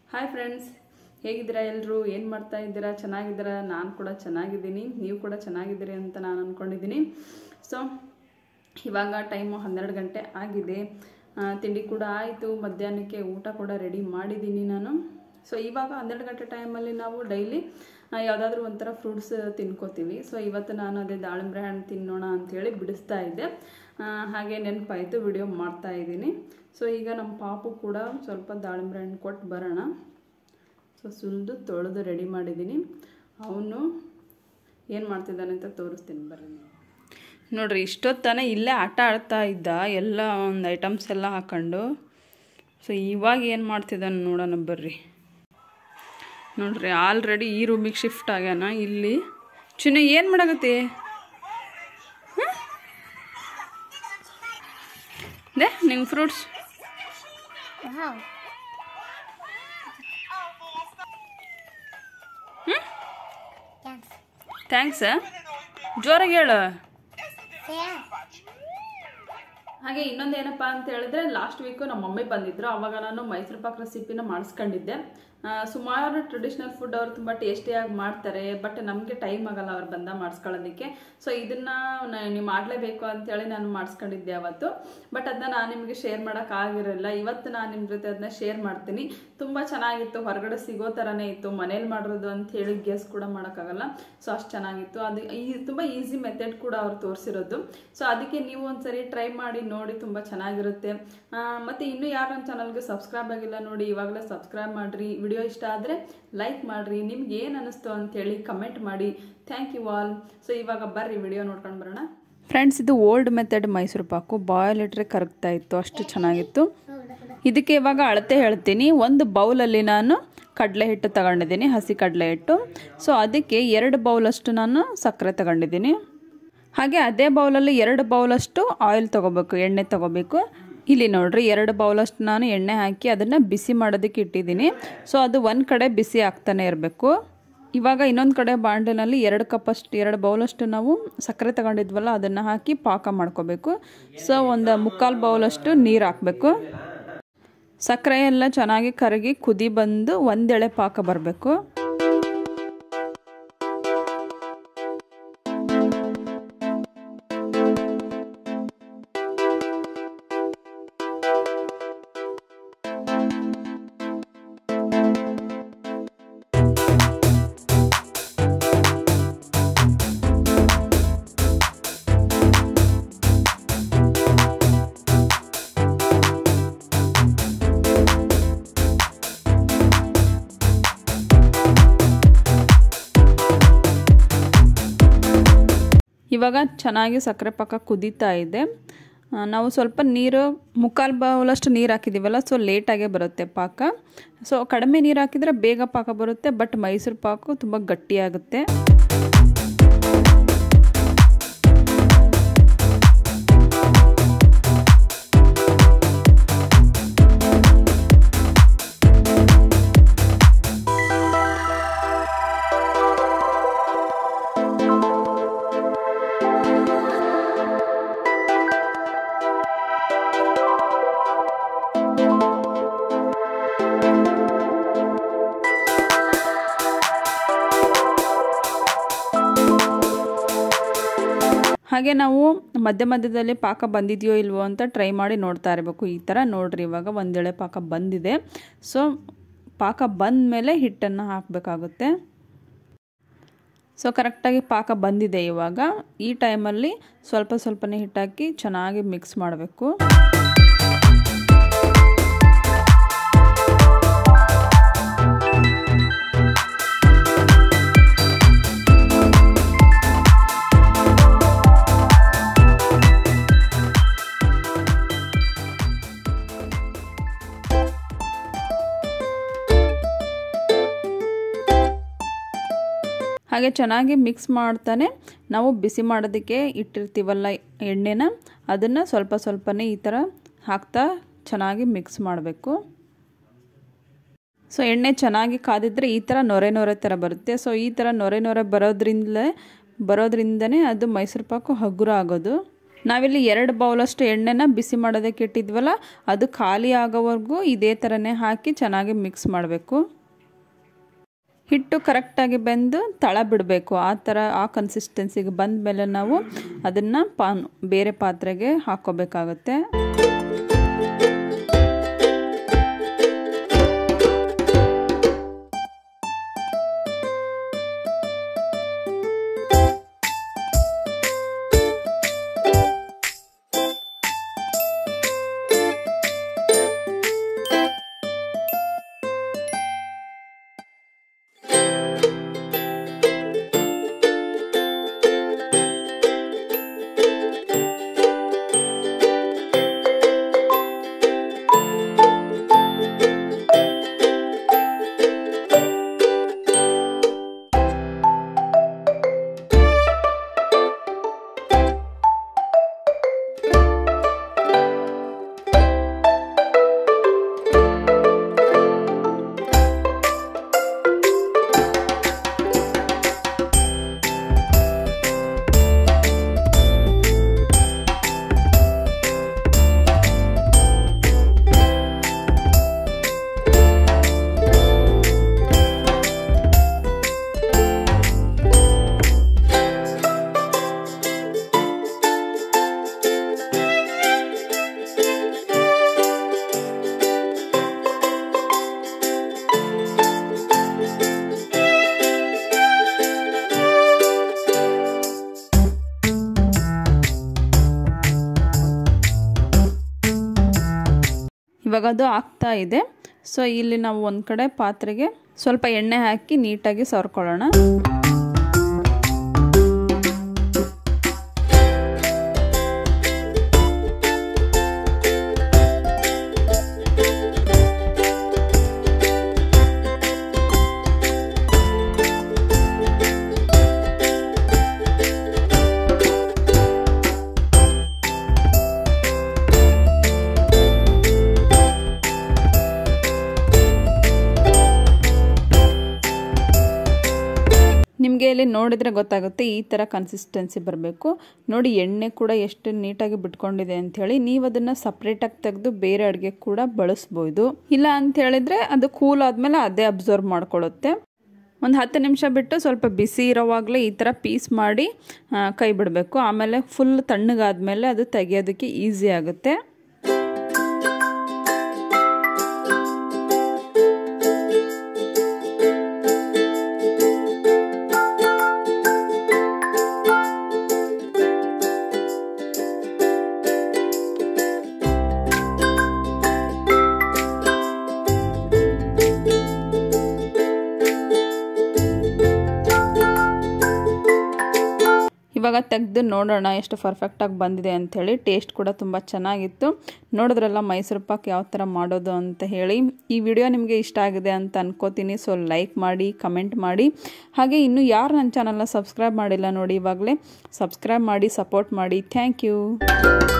Hi friends ಹೇಗಿದ್ದೀರಾ ಎಲ್ಲರೂ ಏನು ಮಾಡ್ತಾ ಇದ್ದೀರಾ ಚೆನ್ನಾಗಿದ್ದೀರಾ ನಾನು ಕೂಡ ಚೆನ್ನಾಗಿದ್ದೀನಿ ನೀವು ಕೂಡ ಚೆನ್ನಾಗಿದ್ದೀರಿ ಅಂತ ನಾನು ಅಂದ್ಕೊಂಡಿದ್ದೀನಿ ಸೊ ಇವಾಗ ಟೈಮು ಹನ್ನೆರಡು ಗಂಟೆ ಆಗಿದೆ ಆ, ತಿಂಡಿ ಕೂಡ ಆಯಿತು ಮಧ್ಯಾಹ್ನಕ್ಕೆ ಊಟ ಕೂಡ ರೆಡಿ ಮಾಡಿದ್ದೀನಿ ನಾನು ಸೊ ಇವಾಗ ಹನ್ನೆರಡು ಗಂಟೆ ಟೈಮಲ್ಲಿ ನಾವು ಡೈಲಿ ಯಾವುದಾದ್ರೂ ಒಂಥರ ಫ್ರೂಟ್ಸ್ ತಿನ್ಕೋತೀವಿ ಸೊ ಇವತ್ತು ನಾನು ಅದೇ ದಾಳಿಂಬೆ ಹಣ್ಣು ತಿನ್ನೋಣ ಅಂಥೇಳಿ ಬಿಡಿಸ್ತಾ ಇದ್ದೆ ಆ, ಹಾಗೆ ನೆನಪಾಯಿತು ವಿಡಿಯೋ ಮಾಡ್ತಾ ಇದ್ದೀನಿ ಸೊ ಈಗ ನಮ್ಮ ಪಾಪು ಕೂಡ ಸ್ವಲ್ಪ ದಾಳಿಂಬೆ ಹಣ್ಣು ಕೊಟ್ಟು ಬರೋಣ ಸೊ ಸುಲಿದು ತೊಳೆದು ರೆಡಿ ಮಾಡಿದ್ದೀನಿ ಅವನು ಏನು ಮಾಡ್ತಿದ್ದಾನೆ ಅಂತ ತೋರಿಸ್ತೀನಿ ಬರ್ರಿ ನೋಡ್ರಿ ಇಷ್ಟೊತ್ತನ ಇಲ್ಲೇ ಆಟ ಆಡ್ತಾ ಇದ್ದ ಎಲ್ಲ ಒಂದು ಐಟಮ್ಸ್ ಎಲ್ಲ ಹಾಕೊಂಡು ಸೊ ಇವಾಗ ಏನು ಮಾಡ್ತಿದ್ದಾನೆ ನೋಡೋಣ ಬರ್ರಿ ನೋಡ್ರಿ ಆಲ್ರೆಡಿ ಈ ರೂಮಿಗೆ ಶಿಫ್ಟ್ ಆಗ್ಯಾನ ಇಲ್ಲಿ ಚಿನ್ನ ಏನು ಮಾಡಾಕತ್ತಿ ಹ? ದೇ ನಿಂಗೆ ಫ್ರೂಟ್ಸ್ Wow. Thanks. ಥ್ಯಾಂಕ್ಸ್ ಜೋರಾಗಿ ಹೇಳು Yeah. ಹಾಗೆ ಇನ್ನೊಂದು ಏನಪ್ಪ ಅಂತ ಹೇಳಿದ್ರೆ ಲಾಸ್ಟ್ ವೀಕು ನಮ್ಮ ಮಮ್ಮಿ ಬಂದಿದ್ರು ಅವಾಗ ನಾನು ಮೈಸೂರು ಪಾಕ್ ರೆಸಿಪಿನ ಮಾಡಿಸ್ಕೊಂಡಿದ್ದೆ ಆ, ಸುಮಾರು ಟ್ರೆಡಿಷ್ನಲ್ ಫುಡ್ ಅವರು ತುಂಬ ಟೇಸ್ಟಿಯಾಗಿ ಮಾಡ್ತಾರೆ ಬಟ್ ನಮಗೆ ಟೈಮ್ ಆಗಲ್ಲ ಅವ್ರು ಬಂದ ಮಾಡಿಸ್ಕೊಳ್ಳೋದಕ್ಕೆ ಸೊ ಇದನ್ನ ನ- ನೀವು ಮಾಡಲೇಬೇಕು ಅಂತೇಳಿ ನಾನು ಮಾಡಿಸ್ಕೊಂಡಿದ್ದೆ ಅವತ್ತು ಬಟ್ ಅದನ್ನ ನಾನು ನಿಮಗೆ ಶೇರ್ ಮಾಡೋಕ್ಕಾಗಿರಲಿಲ್ಲ ಇವತ್ತು ನಾನು ನಿಮ್ಮ ಜೊತೆ ಅದನ್ನ ಶೇರ್ ಮಾಡ್ತೀನಿ ತುಂಬ ಚೆನ್ನಾಗಿತ್ತು ಹೊರಗಡೆ ಸಿಗೋ ಥರನೇ ಇತ್ತು ಮನೇಲಿ ಮಾಡಿರೋದು ಅಂತ ಹೇಳಿ ಗೆಸ್ ಕೂಡ ಮಾಡೋಕ್ಕಾಗಲ್ಲ ಸೊ ಅಷ್ಟು ಚೆನ್ನಾಗಿತ್ತು ಅದು ಈ ತುಂಬ ಈಸಿ ಮೆಥಡ್ ಕೂಡ ಅವ್ರು ತೋರಿಸಿರೋದು ಸೊ ಅದಕ್ಕೆ ನೀವು ಒಂದ್ಸರಿ ಟ್ರೈ ಮಾಡಿ ನೋಡಿ ತುಂಬ ಚೆನ್ನಾಗಿರುತ್ತೆ ಆ, ಮತ್ತೆ ಇನ್ನೂ ಯಾರು ನನ್ನ ಚಾನಲ್ಗೆ ಸಬ್ಸ್ಕ್ರೈಬ್ ಆಗಿಲ್ಲ ನೋಡಿ ಇವಾಗಲೇ ಸಬ್ಸ್ಕ್ರೈಬ್ ಮಾಡಿರಿ ವಿಡಿಯೋ ಇಷ್ಟ ಆದರೆ ಲೈಕ್ ಮಾಡಿರಿ ನಿಮ್ಗೆ ಏನು ಅನ್ನಿಸ್ತು ಅಂತೇಳಿ ಕಮೆಂಟ್ ಮಾಡಿ ಥ್ಯಾಂಕ್ ಯು ಆಲ್ ಸೊ ಇವಾಗ ಬರ್ರಿ ವಿಡಿಯೋ ನೋಡ್ಕೊಂಡು ಬರೋಣ ಫ್ರೆಂಡ್ಸ್ ಇದು old method Mysore pak boil ಇಟ್ಟರೆ ಕರಗ್ತಾ ಇತ್ತು ಅಷ್ಟು ಚೆನ್ನಾಗಿತ್ತು ಇದಕ್ಕೆ ಇವಾಗ ಅಳತೆ ಹೇಳ್ತೀನಿ ಒಂದು ಬೌಲಲ್ಲಿ ನಾನು ಕಡಲೆ ಹಿಟ್ಟು ತಗೊಂಡಿದ್ದೀನಿ ಹಸಿ ಕಡಲೆ ಹಿಟ್ಟು ಸೊ ಅದಕ್ಕೆ ಎರಡು ಬೌಲಷ್ಟು ನಾನು ಸಕ್ಕರೆ ತಗೊಂಡಿದ್ದೀನಿ ಹಾಗೆ ಅದೇ ಬೌಲಲ್ಲಿ ಎರಡು ಬೌಲಷ್ಟು ಆಯಿಲ್ ತೊಗೋಬೇಕು ಎಣ್ಣೆ ತೊಗೋಬೇಕು ಇಲ್ಲಿ ನೋಡ್ರಿ ಎರಡು ಬೌಲಷ್ಟು ನಾನು ಎಣ್ಣೆ ಹಾಕಿ ಅದನ್ನು ಬಿಸಿ ಮಾಡೋದಕ್ಕೆ ಇಟ್ಟಿದ್ದೀನಿ ಸೊ ಅದು ಒಂದು ಕಡೆ ಬಿಸಿ ಆಗ್ತಾನೆ ಇರಬೇಕು ಇವಾಗ ಇನ್ನೊಂದು ಕಡೆ ಬಾಂಡಿನಲ್ಲಿ ಎರಡು ಕಪ್ಪಷ್ಟು ಎರಡು ಬೌಲಷ್ಟು ನಾವು ಸಕ್ಕರೆ ತಗೊಂಡಿದ್ವಲ್ಲ ಅದನ್ನು ಹಾಕಿ ಪಾಕ ಮಾಡ್ಕೋಬೇಕು ಸೊ ಒಂದು ಮುಕ್ಕಾಲು ಬೌಲಷ್ಟು ನೀರು ಹಾಕಬೇಕು ಸಕ್ಕರೆ ಎಲ್ಲ ಚೆನ್ನಾಗಿ ಕರಗಿ ಕುದಿ ಬಂದು ಒಂದೆಳೆ ಪಾಕ ಬರಬೇಕು ಇವಾಗ ಚೆನ್ನಾಗಿ ಸಕ್ಕರೆ ಪಾಕ ಕುದೀತಾ ಇದೆ ಆ, ನಾವು ಸ್ವಲ್ಪ ನೀರು ಮುಕ್ಕಾಲು ಬೌಲಷ್ಟು ನೀರು ಹಾಕಿದ್ದೀವಲ್ಲ ಸೊ ಲೇಟಾಗೇ ಬರುತ್ತೆ ಪಾಕ ಸೊ ಕಡಿಮೆ ನೀರು ಹಾಕಿದರೆ ಬೇಗ ಪಾಕ ಬರುತ್ತೆ ಬಟ್ ಮೈಸೂರು ಪಾಕು ತುಂಬ ಗಟ್ಟಿಯಾಗುತ್ತೆ ಹಾಗೆ ನಾವು ಮಧ್ಯ ಮಧ್ಯದಲ್ಲಿ ಪಾಕ ಬಂದಿದೆಯೋ ಇಲ್ವೋ ಅಂತ ಟ್ರೈ ಮಾಡಿ ನೋಡ್ತಾ ಇರಬೇಕು ಈ ಥರ ನೋಡ್ರಿ ಇವಾಗ ಒಂದೆಳೆ ಪಾಕ ಬಂದಿದೆ ಸೊ ಪಾಕ ಬಂದ ಮೇಲೆ ಹಿಟ್ಟನ್ನು ಹಾಕಬೇಕಾಗುತ್ತೆ ಸೊ ಕರೆಕ್ಟಾಗಿ ಪಾಕ ಬಂದಿದೆ ಇವಾಗ ಈ ಟೈಮಲ್ಲಿ ಸ್ವಲ್ಪ ಸ್ವಲ್ಪನೇ ಹಿಟ್ಟಾಕಿ ಚೆನ್ನಾಗಿ ಮಿಕ್ಸ್ ಮಾಡಬೇಕು ಹಾಗೆ ಚೆನ್ನಾಗಿ ಮಿಕ್ಸ್ ಮಾಡ್ತಾನೆ ನಾವು ಬಿಸಿ ಮಾಡೋದಕ್ಕೆ ಇಟ್ಟಿರ್ತೀವಲ್ಲ ಎಣ್ಣೆನ ಅದನ್ನು ಸ್ವಲ್ಪ ಸ್ವಲ್ಪನೇ ಈ ಥರ ಹಾಕ್ತಾ ಚೆನ್ನಾಗಿ ಮಿಕ್ಸ್ ಮಾಡಬೇಕು ಸೊ ಎಣ್ಣೆ ಚೆನ್ನಾಗಿ ಕಾದಿದ್ರೆ ಈ ಥರ ನೊರೆ ನೊರೆ ಥರ ಬರುತ್ತೆ ಸೊ ಈ ಥರ ನೊರೆ ನೊರೆ ಬರೋದ್ರಿಂದಲೇ ಬರೋದ್ರಿಂದನೇ ಅದು ಮೈಸೂರು ಪಾಕು ಹಗುರ ಆಗೋದು ನಾವಿಲ್ಲಿ ಎರಡು ಬೌಲಷ್ಟು ಎಣ್ಣೆನ ಬಿಸಿ ಮಾಡೋದಕ್ಕೆ ಇಟ್ಟಿದ್ವಲ್ಲ ಅದು ಖಾಲಿ ಆಗೋವರೆಗೂ ಇದೇ ಥರನೇ ಹಾಕಿ ಚೆನ್ನಾಗಿ ಮಿಕ್ಸ್ ಮಾಡಬೇಕು ಹಿಟ್ಟು ಕರೆಕ್ಟಾಗಿ ಬೆಂದು ತಳ ಬಿಡಬೇಕು ಆ ಥರ ಆ ಕನ್ಸಿಸ್ಟೆನ್ಸಿಗೆ ಬಂದ ಮೇಲೆ ನಾವು ಅದನ್ನು ಪಾನ್ ಬೇರೆ ಪಾತ್ರೆಗೆ ಹಾಕ್ಕೋಬೇಕಾಗತ್ತೆ ಇವಾಗ ಅದು ಆಗ್ತಾ ಇದೆ ಸೊ ಇಲ್ಲಿ ನಾವು ಒಂದು ಕಡೆ ಪಾತ್ರೆಗೆ ಸ್ವಲ್ಪ ಎಣ್ಣೆ ಹಾಕಿ ನೀಟಾಗಿ ಸವರ್ಕೊಳ್ಳೋಣ ನಿಮಗೆ ಇಲ್ಲಿ ನೋಡಿದರೆ ಗೊತ್ತಾಗುತ್ತೆ ಈ ಥರ ಕನ್ಸಿಸ್ಟೆನ್ಸಿ ಬರಬೇಕು ನೋಡಿ ಎಣ್ಣೆ ಕೂಡ ಎಷ್ಟು ನೀಟಾಗಿ ಬಿಟ್ಕೊಂಡಿದೆ ಅಂಥೇಳಿ ನೀವು ಅದನ್ನು ಸಪ್ರೇಟಾಗಿ ತೆಗೆದು ಬೇರೆ ಅಡುಗೆ ಕೂಡ ಬಳಸ್ಬೋದು ಇಲ್ಲ ಅಂತ ಹೇಳಿದ್ರೆ ಅದು ಕೂಲ್ ಆದಮೇಲೆ ಅದೇ ಅಬ್ಸರ್ವ್ ಮಾಡ್ಕೊಳ್ಳುತ್ತೆ ಒಂದು ಹತ್ತು ನಿಮಿಷ ಬಿಟ್ಟು ಸ್ವಲ್ಪ ಬಿಸಿ ಇರೋವಾಗಲೇ ಈ ಥರ ಪೀಸ್ ಮಾಡಿ ಕೈ ಬಿಡಬೇಕು ಆಮೇಲೆ ಫುಲ್ ತಣ್ಣಗಾದ್ಮೇಲೆ ಅದು ತೆಗಿಯೋದಕ್ಕೆ ಈಸಿ ಆಗುತ್ತೆ ಇವಾಗ ತೆಗೆದು ನೋಡೋಣ ಎಷ್ಟು ಪರ್ಫೆಕ್ಟಾಗಿ ಬಂದಿದೆ ಅಂಥೇಳಿ ಟೇಸ್ಟ್ ಕೂಡ ತುಂಬ ಚೆನ್ನಾಗಿತ್ತು ನೋಡಿದ್ರಲ್ಲ ಮೈಸೂರು ಪಾಕ್ ಯಾವ ಥರ ಮಾಡೋದು ಅಂತ ಹೇಳಿ ಈ ವಿಡಿಯೋ ನಿಮಗೆ ಇಷ್ಟ ಆಗಿದೆ ಅಂತ ಅನ್ಕೋತೀನಿ ಸೊ ಲೈಕ್ ಮಾಡಿ ಕಮೆಂಟ್ ಮಾಡಿ ಹಾಗೆ ಇನ್ನೂ ಯಾರು ನನ್ನ ಚಾನಲ್ನ ಸಬ್ಸ್ಕ್ರೈಬ್ ಮಾಡಿಲ್ಲ ನೋಡಿ ಇವಾಗಲೇ ಸಬ್ಸ್ಕ್ರೈಬ್ ಮಾಡಿ ಸಪೋರ್ಟ್ ಮಾಡಿ ಥ್ಯಾಂಕ್ ಯು